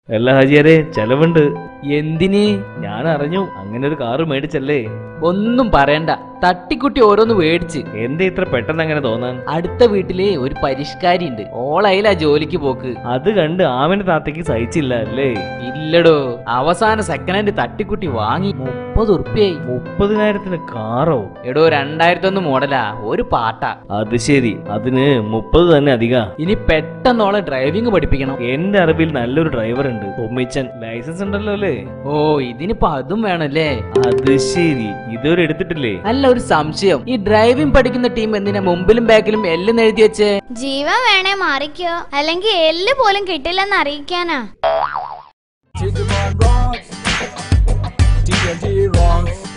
അല്ല ഹാജിയാരെ ചെലവുണ്ട് എന്തിന് ഞാൻ അറിഞ്ഞു അങ്ങനെ ഒരു കാറ് മേടിച്ചല്ലേ ഒന്നും പറയണ്ട തട്ടിക്കുട്ടി ഓരോന്ന് മേടിച്ച് എന്തേ ഇത്ര പെട്ടെന്ന് അങ്ങനെ തോന്നാൻ അടുത്ത വീട്ടിലെ ഒരു പരിഷ്കാരി ഉണ്ട് ഓളയിലാ ജോലിക്ക് പോക്ക് അത് കണ്ട് ആമന്റെ താത്തയ്ക്ക് സഹിച്ചില്ല അല്ലേ ഇല്ലടോ അവസാന സെക്കൻഡ് ഹാൻഡ് തട്ടിക്കുട്ടി വാങ്ങി മുപ്പത് ഉറുപ്പ്യായി മുപ്പതിനായിരത്തിന് കാറോ എടോ രണ്ടായിരത്തി ഒന്ന് മോഡലാ ഒരു പാട്ടാ അത് ശരി അതിന് മുപ്പത് തന്നെ അധിക ഇനി പെട്ടെന്നോളെ ഡ്രൈവിംഗ് പഠിപ്പിക്കണം എന്റെ അറിവിൽ നല്ലൊരു ഡ്രൈവർ ഉണ്ട് ഉമ്മിച്ചൻ ലൈസൻസ് ഉണ്ടല്ലോ അല്ലേ ഓ ഇതിനിപ്പോ അതും വേണല്ലേ അത് ശരി ഇതുവരെ എടുത്തിട്ടില്ലേ അല്ല ഒരു സംശയം ഈ ഡ്രൈവിംഗ് പഠിക്കുന്ന ടീം എന്തിനാ മുമ്പിലും ബാക്കിലും എല്ലാം എഴുതി വെച്ചേ ജീവൻ വേണേ മാറിക്കോ അല്ലെങ്കിൽ എല്ല് പോലും കിട്ടില്ലെന്ന് അറിയിക്കാനാ Digimon rocks. TNT rocks.